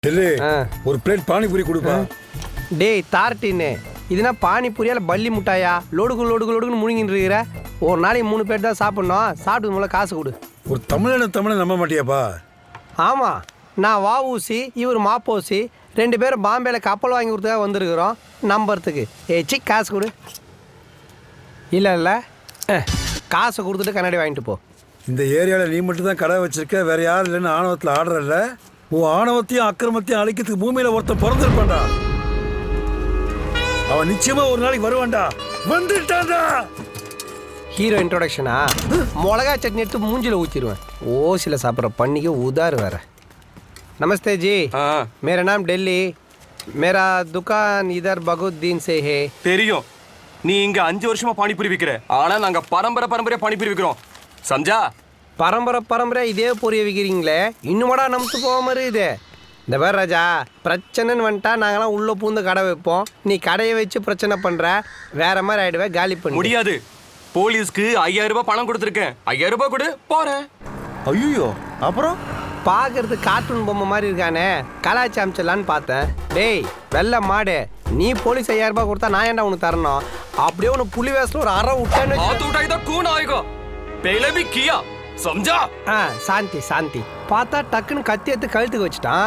டெல்லி ஆ. ஒரு பிளேட் பானிபூரி கொடுப்பா டேய் தார்ட்டின்னு இதுனா பானிபூரியால பள்ளி முட்டாயா லோடுக்கு லோடுக்கு லோடுக்குன்னு முழுங்கிட்டு இருக்கிற ஒரு நாளைக்கு மூணு பேர் தான் சாப்பிட்ணும் சாப்பிட்டு மூலம் காசு கொடு ஒரு தமிழன தமிழை நம்ப மாட்டியாப்பா ஆமாம் நான் வா ஊசி இவர் மாப்போசி ரெண்டு பேரும் பாம்பேல கப்பல் வாங்கி கொடுத்தா வந்திருக்கிறோம் நம்புறதுக்கு ஏச்சி காசு கொடு இல்லை இல்லை காசை கொடுத்துட்டு கண்ணாடி வாங்கிட்டு போ இந்த ஏரியாவில் நீ மட்டும் தான் கடை வச்சிருக்க வேற யாரும் இல்லைன்னு ஆணவத்தில் ஆடுறல்ல உன் ஆணவத்தையும் அக்கிரமத்தையும் அழிக்கிறதுக்கு பூமியில ஒருத்தன் பிறந்திருப்பான்டா அவன் நிச்சயமா ஒரு நாளைக்கு வருவான்டா வந்துட்டான்டா ஹீரோ இன்ட்ரோடக்ஷனா மிளகா சட்னி எடுத்து மூஞ்சில ஊற்றிடுவேன் ஓசியில் சாப்பிட்ற பண்ணிக்கு உதார் வேற नमस्ते जी हाँ मेरा नाम दिल्ली मेरा दुकान इधर बगुद्दीन से है தெரியும் நீ இங்க அஞ்சு வருஷமா பானிபூரி விக்கிற ஆனா நாங்க பரம்பரை பரம்பரையா பானிபூரி விக்கிறோம் சம்ஜா பரம்பரை பரம்பரை இதே பொரிய விற்கிறீங்களே இன்னுமாடா நம்பிட்டு போகாம இருக்குது இந்த பேர் ராஜா பிரச்சனைன்னு வந்துட்டா நாங்களாம் உள்ளே பூந்து கடை வைப்போம் நீ கடையை வச்சு பிரச்சனை பண்ணுற வேற மாதிரி ஆயிடுவே காலி பண்ணி முடியாது போலீஸ்க்கு ஐயாயிரம் ரூபாய் பணம் கொடுத்துருக்கேன் ஐயாயிரம் ரூபாய் கொடு போறேன் ஐயோ அப்புறம் பார்க்கறது கார்ட்டூன் பொம்மை மாதிரி இருக்கானே கலாச்சி அமைச்சிடலான்னு பார்த்தேன் டேய் வெள்ளை மாடு நீ போலீஸ் ஐயாயிரம் ரூபாய் கொடுத்தா நான் ஏன்டா உனக்கு தரணும் அப்படியே உனக்கு புலி வேஷத்தில் ஒரு அரை விட்டேன்னு வச்சுக்கோ. हाथ उठाई तो कौन आएगा पहले भी किया समझा ஆ சாந்தி சாந்தி பார்த்தா டக்குன்னு கத்தி எடுத்து கழுத்துக்கு வச்சுட்டான்